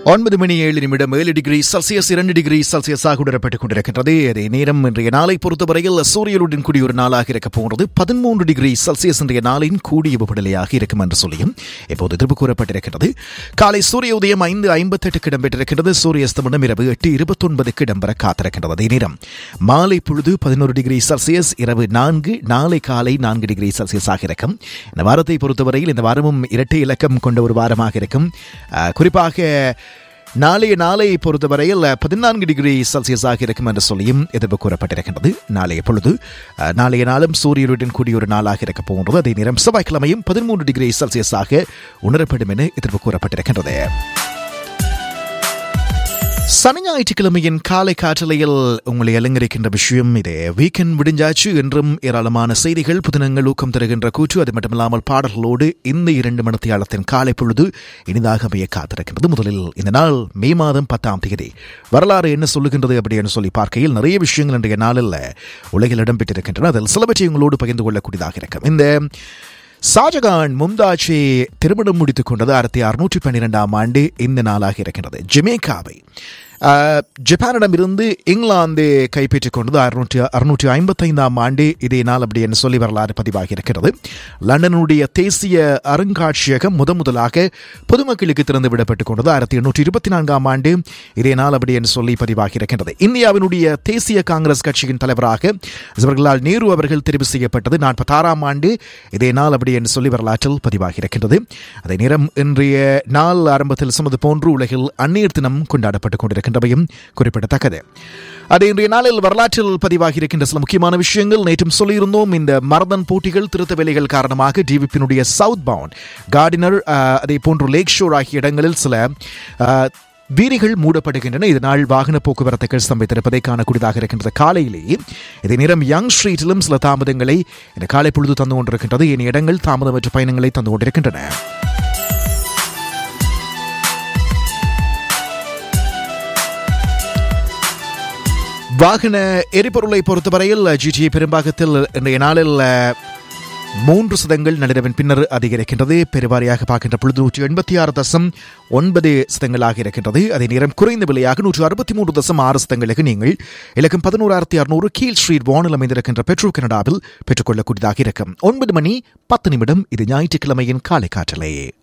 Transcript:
ஒன்பது மணி ஏழு நிமிடம் ஏழு டிகிரி செல்சியஸ் இரண்டு டிகிரி செல்சியஸாக உணரப்பட்டுக் கொண்டிருக்கின்றது அதே நேரம் இன்றைய நாளை பொறுத்தவரையில் சூரியனுடன் கூடிய ஒரு நாளாக இருக்க போகிறது பதிமூன்று டிகிரி செல்சியஸ் இன்றைய நாளின் கூடிய வெப்பநிலையாக இருக்கும் என்று சொல்லியும் இப்போது திரும்ப கூறப்பட்டிருக்கிறது காலை சூரிய உதயம் ஐந்து ஐம்பத்தெட்டுக்கு இடம்பெற்றிருக்கிறது சூரிய அஸ்தமனம் இரவு எட்டு இருபத்தொன்பதுக்கு இடம்பெற காத்திருக்கின்றது அதே நேரம் மாலை பொழுது பதினோரு டிகிரி செல்சியஸ் இரவு நான்கு நாளை காலை நான்கு டிகிரி செல்சியஸாக இருக்கும் இந்த வாரத்தை பொறுத்தவரையில் இந்த வாரமும் இரட்டை இலக்கம் கொண்ட ஒரு வாரமாக இருக்கும் அஹ், குறிப்பாக நாளைய நாளை பொறுத்தவரையில் பதினான்கு டிகிரி செல்சியஸாக இருக்கும் என்று சொல்லியும் எதிர்ப்பு கூறப்பட்டிருக்கின்றது நாளைய பொழுது அஹ், நாளைய நாளும் சூரியனுடன் கூடிய ஒரு நாளாக இருக்க போகின்றது அதே நேரம் செவ்வாய்க்கிழமையும் பதிமூன்று டிகிரி செல்சியஸாக உணரப்படும் என எதிர்ப்பு கூறப்பட்டிருக்கின்றது சனி ஞாயிற்றுக்கிழமையின் காலை காற்றலையில் உங்களை அலங்கரிக்கின்ற விஷயம் இது வீக்கெண்ட் விடிஞ்சாச்சு என்றும் ஏராளமான செய்திகள் புதினங்கள் ஊக்கம் தருகின்ற கூற்று அது மட்டுமில்லாமல் பாடல்களோடு இந்த இரண்டு மணித்தியாலத்தின் காலை பொழுது இனிதாக அமைய காத்திருக்கின்றது முதலில் இந்த நாள் மே மாதம் பத்தாம் தேதி வரலாறு என்ன சொல்லுகின்றது அப்படின்னு சொல்லி பார்க்கையில் நிறைய விஷயங்கள் இன்றைய நாளில் உலகில் இடம்பெற்றிருக்கின்றன அதில் சிலவற்றை உங்களோடு பகிர்ந்து கொள்ளக்கூடியதாக இருக்கும் இந்த ஷாஜகான் மும்தாஜை திருமணம் முடித்துக் கொண்டது ஆயிரத்தி அறுநூற்றி பன்னிரெண்டாம் ஆண்டு இந்த நாளாக இருக்கின்றது ஜெமேக்காவை அஹ், ஜப்பானிடமிருந்து இங்கிலாந்து கைப்பற்றிக் கொண்டது அறுநூற்றி அறுநூற்றி ஐம்பத்தைந்தாம் ஆண்டு இதே நாள் அப்படி என்று சொல்லி வரலாறு பதிவாகி இருக்கிறது லண்டனுடைய தேசிய அருங்காட்சியகம் முத முதலாக பொதுமக்களுக்கு திறந்து விடப்பட்டுக் கொண்டது ஆயிரத்தி எண்ணூற்றி இருபத்தி நான்காம் ஆண்டு இதே நாள் அப்படி என்று சொல்லி பதிவாகி இருக்கின்றது இந்தியாவினுடைய தேசிய காங்கிரஸ் கட்சியின் தலைவராக ஜவஹர்லால் நேரு அவர்கள் தெரிவு செய்யப்பட்டது நாற்பத்தாறாம் ஆண்டு இதே நாள் அப்படி என்று சொல்லி வரலாற்றில் பதிவாகி இருக்கின்றது அதே நேரம் இன்றைய நாள் ஆரம்பத்தில் சொன்னது போன்று உலகில் அந்நீர் தினம் கொண்டாடப்பட்டுக் கொண்டிருக்கின்றவையும் குறிப்பிடத்தக்கது அது இன்றைய நாளில் வரலாற்றில் பதிவாகி இருக்கின்ற சில முக்கியமான விஷயங்கள் நேற்றும் சொல்லியிருந்தோம் இந்த மரதன் போட்டிகள் திருத்த வேலைகள் காரணமாக டிவிப்பினுடைய சவுத் பவுண்ட் கார்டினர் அதே போன்று லேக் ஷோர் ஆகிய இடங்களில் சில அஹ், வீதிகள் மூடப்படுகின்றன இதனால் வாகன போக்குவரத்துகள் ஸ்தம்பித்திருப்பதை காணக்கூடியதாக இருக்கின்றது காலையிலேயே இதே நேரம் யங் ஸ்ட்ரீட்டிலும் சில தாமதங்களை இந்த காலை பொழுது தந்து கொண்டிருக்கின்றது ஏனைய இடங்கள் தாமதமற்ற பயணங்களை தந்து கொண்டிருக்கின்றன வாகன எரிபொருளை பொறுத்தவரையில் ஜிடிஏ பெரும்பாகத்தில் இன்றைய நாளில் அஹ், மூன்று சதங்கள் நள்ளிரவின் பின்னர் அதிகரிக்கின்றது பெருவாரியாக பார்க்கின்ற பொழுது நூற்றி எண்பத்தி ஆறு தசம் ஒன்பது சதங்களாக இருக்கின்றது அதே நேரம் குறைந்த விலையாக நூற்று அறுபத்தி மூன்று தசம் ஆறு சதங்களுக்கு நீங்கள் இலக்கம் பதினோராயிரத்தி அறுநூறு கீழ் ஸ்ட்ரீட் வானில் அமைந்திருக்கின்ற பெட்ரோ கனடாவில் பெற்றுக்கொள்ளக்கூடியதாக இருக்கும் ஒன்பது மணி பத்து நிமிடம் இது ஞாயிற்றுக்கிழமையின் காலை காற்றலையே